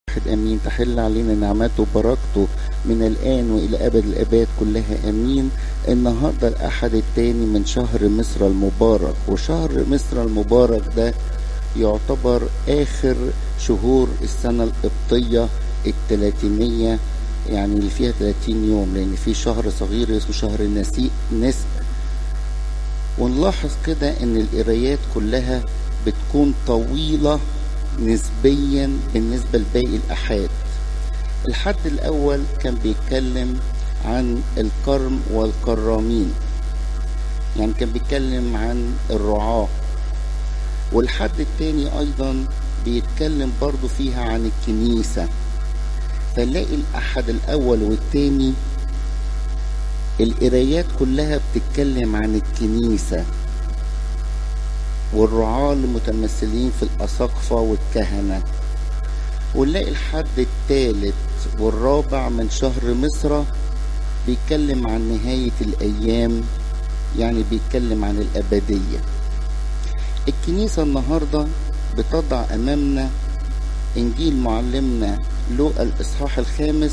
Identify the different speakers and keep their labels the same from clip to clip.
Speaker 1: واحد امين تحل علينا نعمته وبركته من الان والى ابد الاباد كلها امين النهارده الاحد الثاني من شهر مصر المبارك وشهر مصر المبارك ده يعتبر اخر شهور السنه القبطيه الثلاثينيه يعني اللي فيها 30 يوم لان في شهر صغير اسمه شهر النسيء نسء ونلاحظ كده ان القرايات كلها بتكون طويله نسبيا بالنسبة لباقي الأحاد الحد الأول كان بيتكلم عن الكرم والكرامين يعني كان بيتكلم عن الرعاة والحد التاني أيضا بيتكلم برضو فيها عن الكنيسة فنلاقي الأحد الأول والتاني القرايات كلها بتتكلم عن الكنيسة والرعاة المتمثلين في الأساقفة والكهنة ونلاقي الحد الثالث والرابع من شهر مصر بيتكلم عن نهاية الأيام يعني بيتكلم عن الأبدية الكنيسة النهاردة بتضع أمامنا إنجيل معلمنا لوقا الإصحاح الخامس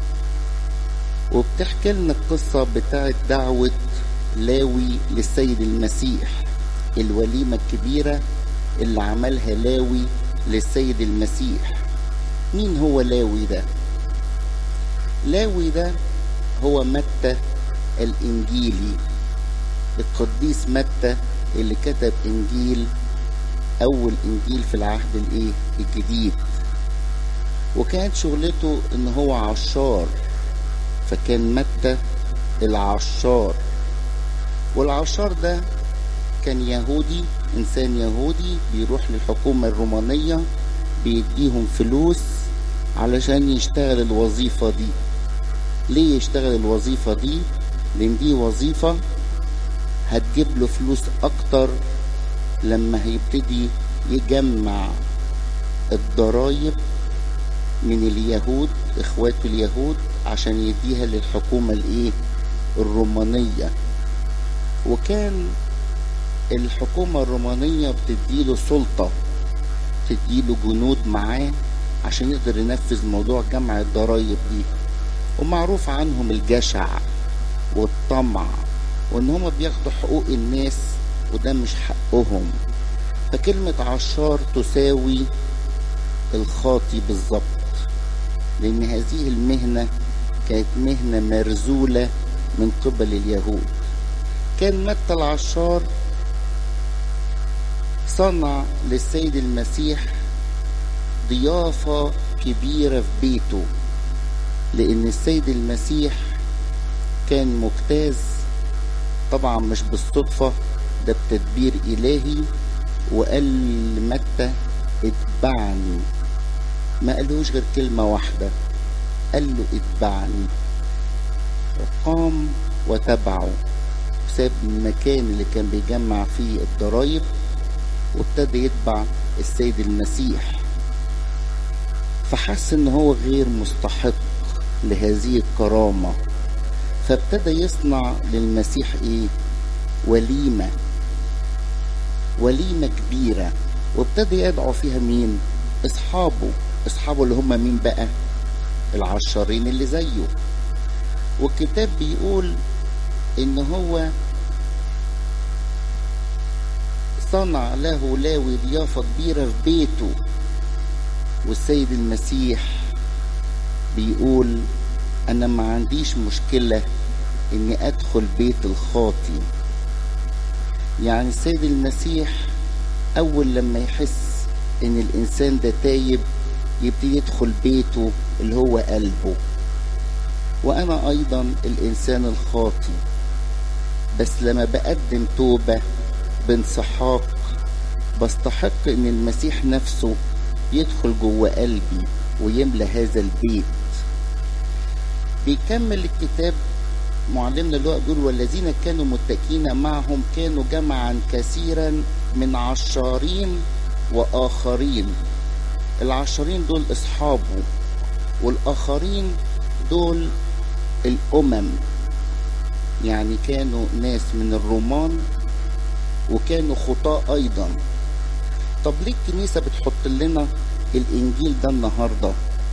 Speaker 1: وبتحكي لنا القصة بتاعت دعوة لاوي للسيد المسيح الوليمة الكبيرة اللي عملها لاوي للسيد المسيح مين هو لاوي ده لاوي ده هو متى الإنجيلي القديس متى اللي كتب إنجيل أول إنجيل في العهد الإيه الجديد وكانت شغلته إن هو عشار فكان متى العشار والعشار ده كان يهودي انسان يهودي بيروح للحكومة الرومانية بيديهم فلوس علشان يشتغل الوظيفة دي ليه يشتغل الوظيفة دي لان دي وظيفة هتجيب له فلوس اكتر لما هيبتدي يجمع الضرايب من اليهود اخواته اليهود عشان يديها للحكومة الايه الرومانية وكان الحكومة الرومانية بتديله سلطة تديله جنود معاه عشان يقدر ينفذ موضوع جمع الضرايب دي ومعروف عنهم الجشع والطمع وان هما بياخدوا حقوق الناس وده مش حقهم فكلمة عشار تساوي الخاطي بالظبط لان هذه المهنة كانت مهنة مرزولة من قبل اليهود كان متى العشار صنع للسيد المسيح ضيافة كبيرة في بيته لأن السيد المسيح كان مجتاز طبعا مش بالصدفة ده بتدبير إلهي وقال لمتى اتبعني ما قالوش غير كلمة واحدة قال له اتبعني وقام وتبعه ساب المكان اللي كان بيجمع فيه الضرايب وابتدى يتبع السيد المسيح فحس ان هو غير مستحق لهذه الكرامة فابتدى يصنع للمسيح ايه وليمة وليمة كبيرة وابتدى يدعو فيها مين اصحابه اصحابه اللي هم مين بقى العشارين اللي زيه والكتاب بيقول ان هو صنع له لاوي ضيافة كبيرة في بيته والسيد المسيح بيقول أنا ما عنديش مشكلة إني أدخل بيت الخاطي يعني السيد المسيح أول لما يحس إن الإنسان ده تايب يبتدي يدخل بيته اللي هو قلبه وأنا أيضا الإنسان الخاطي بس لما بقدم توبة بانسحاق بستحق ان المسيح نفسه يدخل جوه قلبي ويملى هذا البيت بيكمل الكتاب معلمنا لوقا بيقول والذين كانوا متكئين معهم كانوا جمعا كثيرا من عشارين واخرين العشارين دول اصحابه والاخرين دول الامم يعني كانوا ناس من الرومان وكانوا خطاة أيضا طب ليه الكنيسة بتحط لنا الإنجيل ده النهاردة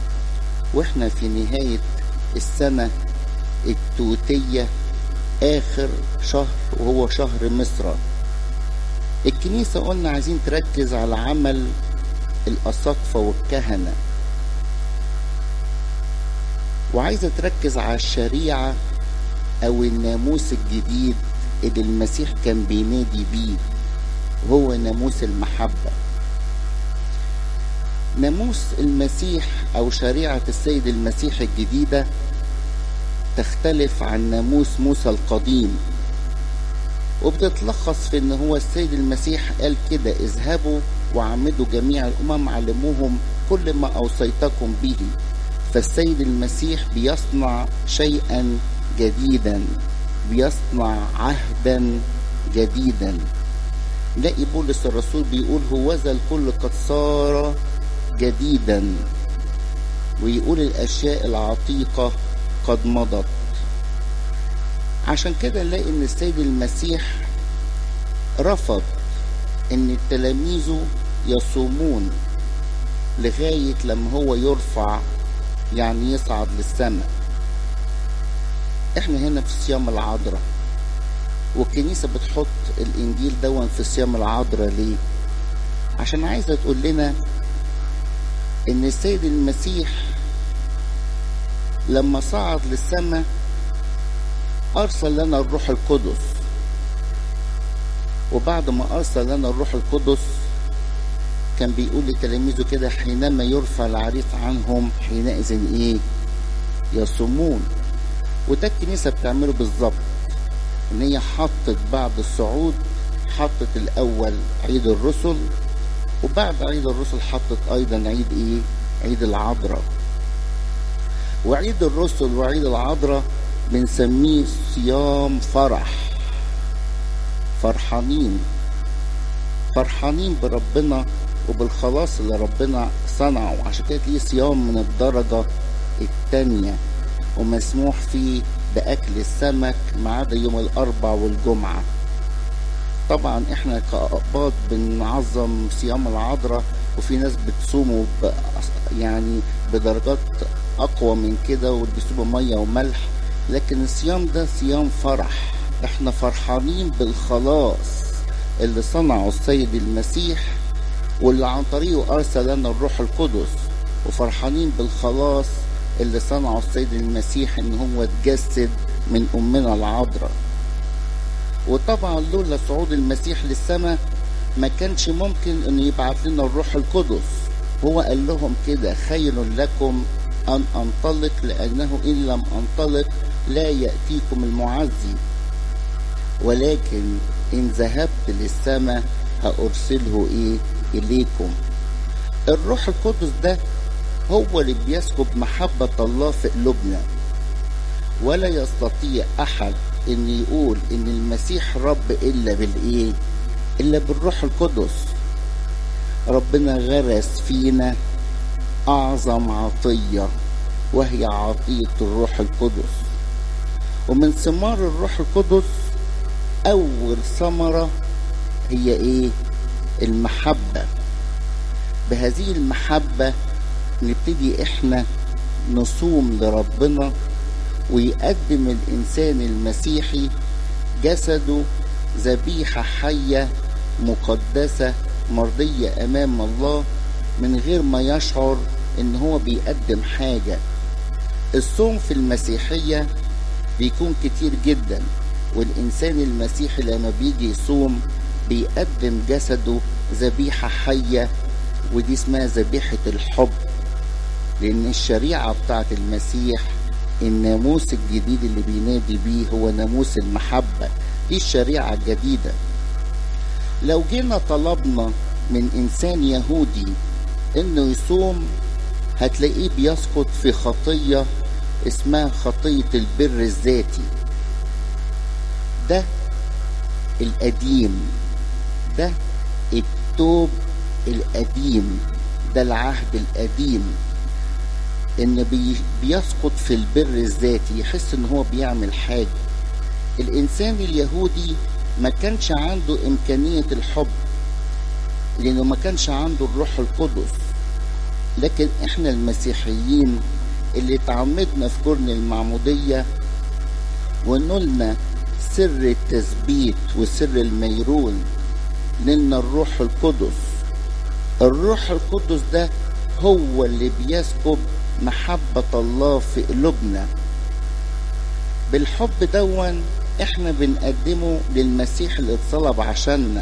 Speaker 1: واحنا في نهاية السنة التوتية آخر شهر وهو شهر مصر الكنيسة قلنا عايزين تركز على عمل الأساقفة والكهنة وعايزة تركز على الشريعة أو الناموس الجديد اللي المسيح كان بينادي بيه هو ناموس المحبة ناموس المسيح أو شريعة السيد المسيح الجديدة تختلف عن ناموس موسى القديم وبتتلخص في ان هو السيد المسيح قال كده اذهبوا وعمدوا جميع الامم علموهم كل ما اوصيتكم به فالسيد المسيح بيصنع شيئا جديدا بيصنع عهدا جديدا نلاقي بولس الرسول بيقول هوذا الكل قد صار جديدا ويقول الاشياء العتيقه قد مضت عشان كده نلاقي ان السيد المسيح رفض ان تلاميذه يصومون لغاية لما هو يرفع يعني يصعد للسماء احنا هنا في صيام العذراء والكنيسة بتحط الانجيل دون في صيام العذراء ليه عشان عايزة تقول لنا ان السيد المسيح لما صعد للسماء أرسل لنا الروح القدس وبعد ما أرسل لنا الروح القدس كان بيقول لتلاميذه كده حينما يرفع العريس عنهم حينئذ إيه يصومون وده الكنيسة بتعمله بالظبط إن هي حطت بعد الصعود حطت الأول عيد الرسل وبعد عيد الرسل حطت أيضا عيد إيه عيد العذراء وعيد الرسل وعيد العذراء بنسميه صيام فرح فرحانين فرحانين بربنا وبالخلاص اللي ربنا صنعه عشان كده تلاقيه صيام من الدرجة التانية ومسموح فيه بأكل السمك ما عدا يوم الأربع والجمعة طبعا احنا كأقباط بنعظم صيام العذراء وفي ناس بتصوموا يعني بدرجات أقوى من كده وبيصوموا مية وملح لكن الصيام ده صيام فرح احنا فرحانين بالخلاص اللي صنعه السيد المسيح واللي عن طريقه ارسل لنا الروح القدس وفرحانين بالخلاص اللي صنعه السيد المسيح ان هو اتجسد من امنا العذراء وطبعا لولا صعود المسيح للسماء ما كانش ممكن انه يبعت لنا الروح القدس هو قال لهم كده خير لكم ان انطلق لانه ان لم انطلق لا يأتيكم المعزي ولكن إن ذهبت للسماء هأرسله إيه إليكم الروح القدس ده هو اللي بيسكب محبة الله في قلوبنا ولا يستطيع أحد إن يقول إن المسيح رب إلا بالإيه إلا بالروح القدس ربنا غرس فينا أعظم عطية وهي عطية الروح القدس ومن ثمار الروح القدس أول ثمرة هي إيه؟ المحبة بهذه المحبة نبتدي إحنا نصوم لربنا ويقدم الإنسان المسيحي جسده ذبيحة حية مقدسة مرضية أمام الله من غير ما يشعر إن هو بيقدم حاجة الصوم في المسيحية بيكون كتير جدا والإنسان المسيحي لما بيجي يصوم بيقدم جسده ذبيحة حية ودي اسمها ذبيحة الحب لأن الشريعة بتاعت المسيح الناموس الجديد اللي بينادي بيه هو ناموس المحبة دي الشريعة الجديدة لو جينا طلبنا من إنسان يهودي إنه يصوم هتلاقيه بيسقط في خطية اسمها خطية البر الذاتي ده القديم ده التوب القديم ده العهد القديم ان بي بيسقط في البر الذاتي يحس ان هو بيعمل حاجة الانسان اليهودي ما كانش عنده امكانية الحب لانه ما كانش عنده الروح القدس لكن احنا المسيحيين اللي تعمدنا في كرن المعمودية ونلنا سر التثبيت وسر الميرون لنا الروح القدس الروح القدس ده هو اللي بيسكب محبة الله في قلوبنا بالحب دون احنا بنقدمه للمسيح اللي اتصلب عشاننا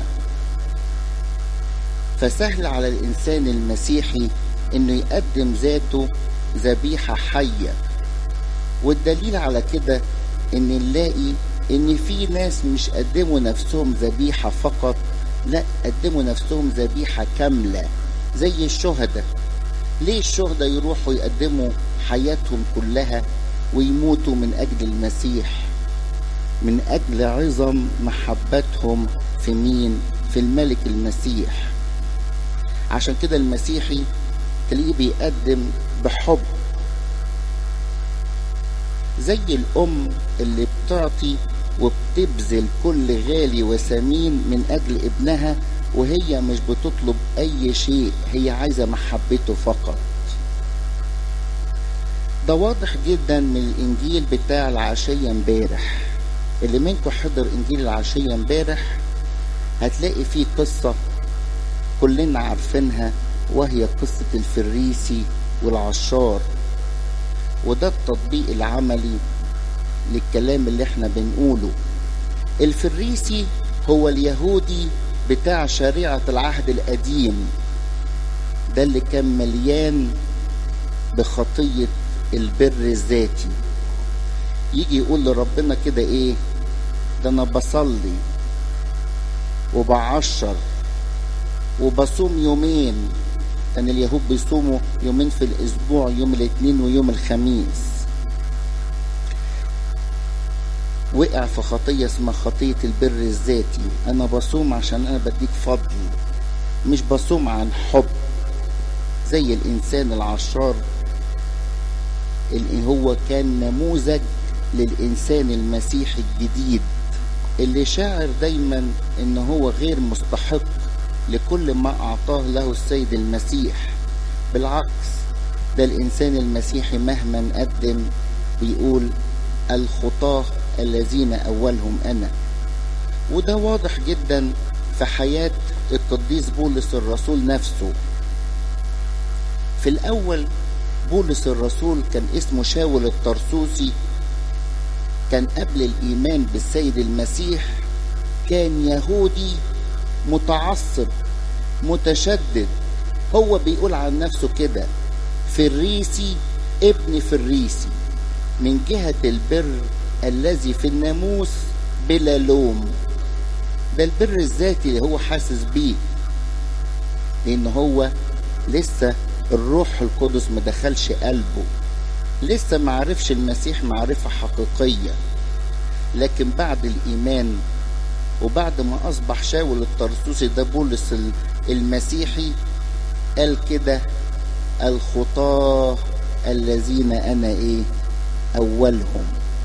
Speaker 1: فسهل على الانسان المسيحي انه يقدم ذاته ذبيحة حية والدليل على كده ان نلاقي ان في ناس مش قدموا نفسهم ذبيحة فقط لا قدموا نفسهم ذبيحة كاملة زي الشهداء ليه الشهداء يروحوا يقدموا حياتهم كلها ويموتوا من أجل المسيح من أجل عظم محبتهم في مين في الملك المسيح عشان كده المسيحي تلاقيه بيقدم بحب زي الأم اللي بتعطي وبتبذل كل غالي وثمين من أجل ابنها وهي مش بتطلب أي شيء هي عايزة محبته فقط ده واضح جدا من الإنجيل بتاع العشية امبارح اللي منكم حضر إنجيل العشية امبارح هتلاقي فيه قصة كلنا عارفينها وهي قصة الفريسي والعشار وده التطبيق العملي للكلام اللي احنا بنقوله الفريسي هو اليهودي بتاع شريعة العهد القديم ده اللي كان مليان بخطية البر الذاتي يجي يقول لربنا كده ايه ده انا بصلي وبعشر وبصوم يومين كان اليهود بيصوموا يومين في الاسبوع يوم الاثنين ويوم الخميس وقع في خطية اسمها خطية البر الذاتي أنا بصوم عشان أنا بديك فضل مش بصوم عن حب زي الإنسان العشار اللي هو كان نموذج للإنسان المسيحي الجديد اللي شاعر دايما إن هو غير مستحق لكل ما أعطاه له السيد المسيح بالعكس ده الإنسان المسيحي مهما قدم بيقول الخطاه الذين أولهم أنا وده واضح جدا في حياة القديس بولس الرسول نفسه في الأول بولس الرسول كان اسمه شاول الطرسوسي كان قبل الإيمان بالسيد المسيح كان يهودي متعصب متشدد هو بيقول عن نفسه كده فريسي ابن فريسي من جهة البر الذي في الناموس بلا لوم ده البر الذاتي اللي هو حاسس بيه لان هو لسه الروح القدس ما دخلش قلبه لسه ما عرفش المسيح معرفة حقيقية لكن بعد الإيمان وبعد ما أصبح شاول الطرسوسي ده بولس المسيحي قال كده الخطاة الذين أنا إيه أولهم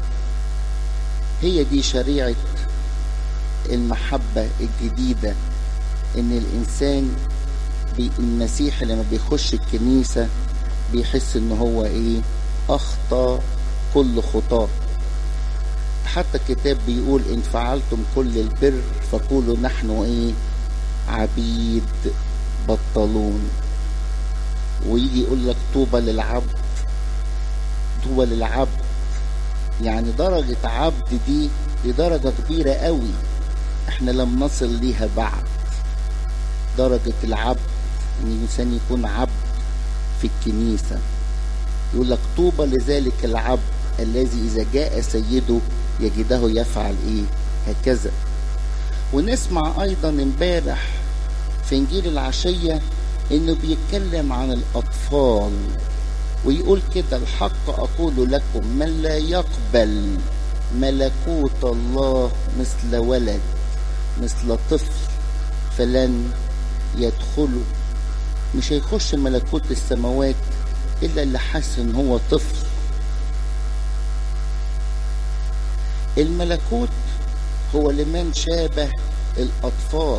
Speaker 1: هي دي شريعة المحبة الجديدة إن الإنسان بي المسيح لما بيخش الكنيسة بيحس إن هو إيه أخطى كل خطاه حتى الكتاب بيقول إن فعلتم كل البر فقولوا نحن إيه عبيد بطلون ويجي يقول لك طوبى للعبد طوبى للعبد يعني درجة عبد دي دي درجة كبيرة قوي احنا لم نصل ليها بعد درجة العبد ان الانسان يكون عبد في الكنيسة يقول لك طوبى لذلك العبد الذي اذا جاء سيده يجده يفعل ايه هكذا ونسمع ايضا امبارح في انجيل العشية انه بيتكلم عن الاطفال ويقول كده الحق أقول لكم من لا يقبل ملكوت الله مثل ولد مثل طفل فلن يدخله مش هيخش ملكوت السماوات إلا اللي حاسس إن هو طفل الملكوت هو لمن شابه الأطفال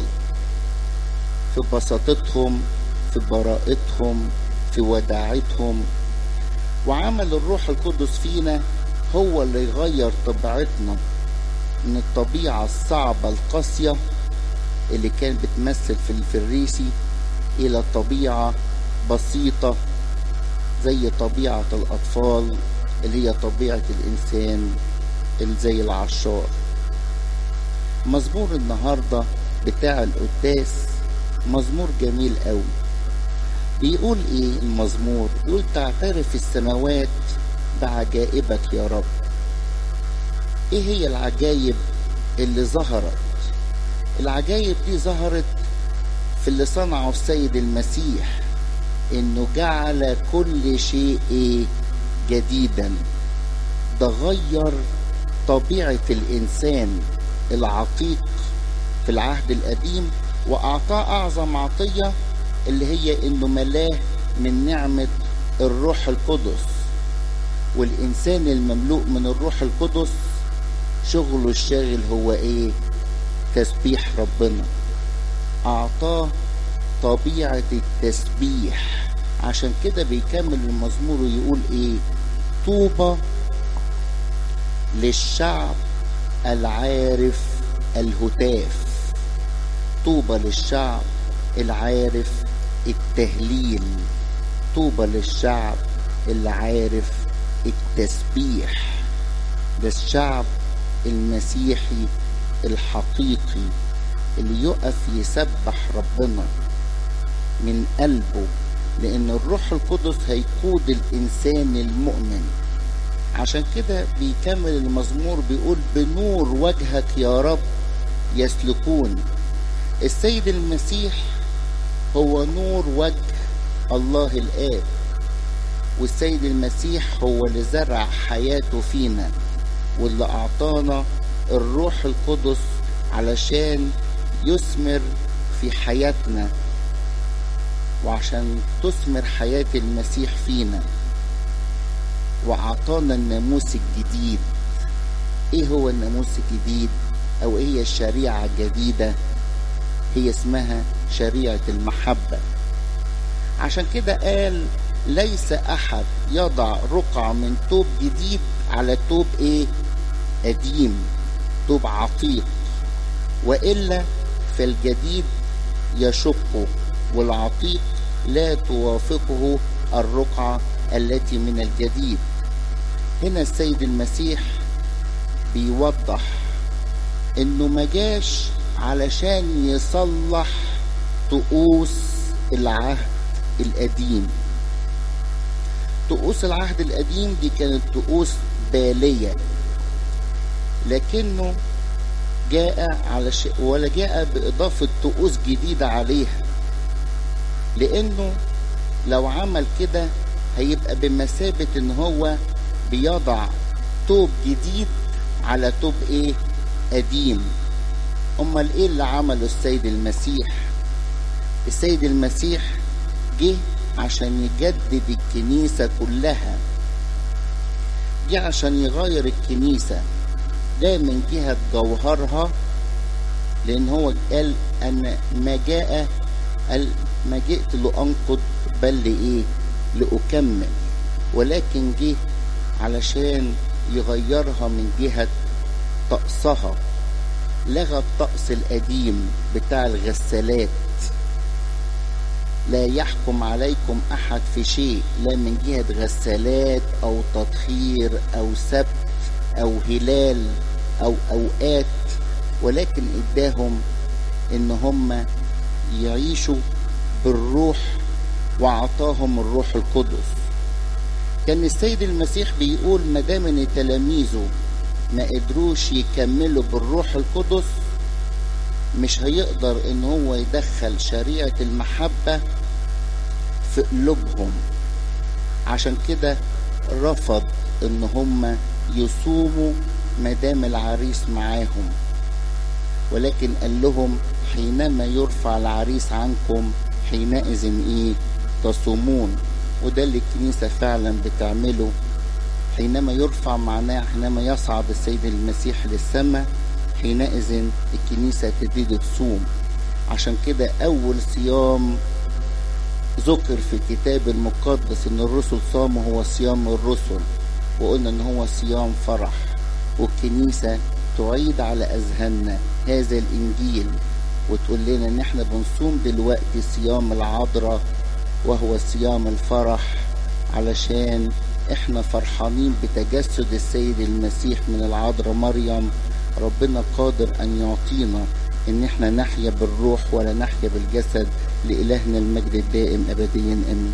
Speaker 1: في بساطتهم في براءتهم في وداعتهم وعمل الروح القدس فينا هو اللي يغير طبيعتنا من الطبيعة الصعبة القاسية اللي كانت بتمثل في الفريسي إلى طبيعة بسيطة زي طبيعة الأطفال اللي هي طبيعة الإنسان اللي زي العشار مزمور النهاردة بتاع القداس مزمور جميل قوي بيقول ايه المزمور يقول تعترف السماوات بعجائبك يا رب ايه هي العجائب اللي ظهرت العجائب دي ظهرت في اللي صنعه السيد المسيح انه جعل كل شيء إيه جديدا ده غير طبيعة الإنسان العتيق في العهد القديم وأعطاه أعظم عطية اللي هي إنه ملاه من نعمة الروح القدس والإنسان المملوء من الروح القدس شغله الشاغل هو إيه؟ تسبيح ربنا أعطاه طبيعة التسبيح عشان كده بيكمل المزمور ويقول إيه؟ طوبى للشعب العارف الهتاف طوبى للشعب العارف التهليل طوبى للشعب اللي عارف التسبيح ده الشعب المسيحي الحقيقي اللي يقف يسبح ربنا من قلبه لان الروح القدس هيقود الانسان المؤمن عشان كده بيكمل المزمور بيقول بنور وجهك يا رب يسلكون السيد المسيح هو نور وجه الله الآب والسيد المسيح هو اللي زرع حياته فينا واللي أعطانا الروح القدس علشان يثمر في حياتنا وعشان تثمر حياة المسيح فينا وأعطانا الناموس الجديد إيه هو الناموس الجديد أو إيه هي الشريعة الجديدة هي اسمها شريعة المحبة عشان كده قال ليس أحد يضع رقعة من توب جديد على توب إيه قديم توب عتيق وإلا فالجديد يشقه والعتيق لا توافقه الرقعة التي من الجديد هنا السيد المسيح بيوضح انه ما جاش علشان يصلح طقوس العهد القديم طقوس العهد القديم دي كانت طقوس بالية لكنه جاء على شيء ولا جاء بإضافة طقوس جديدة عليها لأنه لو عمل كده هيبقى بمثابة إن هو بيضع توب جديد على توب إيه قديم أمال إيه اللي عمله السيد المسيح السيد المسيح جه عشان يجدد الكنيسة كلها جه عشان يغير الكنيسة ده من جهة جوهرها لأن هو قال أن ما جاء قال ما جئت لأنقض بل لإيه لأكمل ولكن جه علشان يغيرها من جهة طقسها لغى الطقس القديم بتاع الغسالات لا يحكم عليكم أحد في شيء لا من جهة غسالات أو تطهير أو سبت أو هلال أو أوقات ولكن إداهم إن هم يعيشوا بالروح وأعطاهم الروح القدس كان السيد المسيح بيقول ما دام ان تلاميذه ما قدروش يكملوا بالروح القدس مش هيقدر ان هو يدخل شريعة المحبة في قلوبهم عشان كده رفض ان هم يصوموا ما دام العريس معاهم ولكن قال لهم حينما يرفع العريس عنكم حينئذ ايه تصومون وده اللي الكنيسة فعلا بتعمله حينما يرفع معناه حينما يصعد السيد المسيح للسماء حينئذ الكنيسة تبتدي تصوم عشان كده أول صيام ذكر في الكتاب المقدس ان الرسل صاموا هو صيام الرسل وقلنا ان هو صيام فرح والكنيسة تعيد على اذهاننا هذا الانجيل وتقول لنا ان احنا بنصوم دلوقتي صيام العذراء وهو صيام الفرح علشان احنا فرحانين بتجسد السيد المسيح من العذراء مريم ربنا قادر ان يعطينا ان احنا نحيا بالروح ولا نحيا بالجسد لالهنا المجد الدائم ابديا امين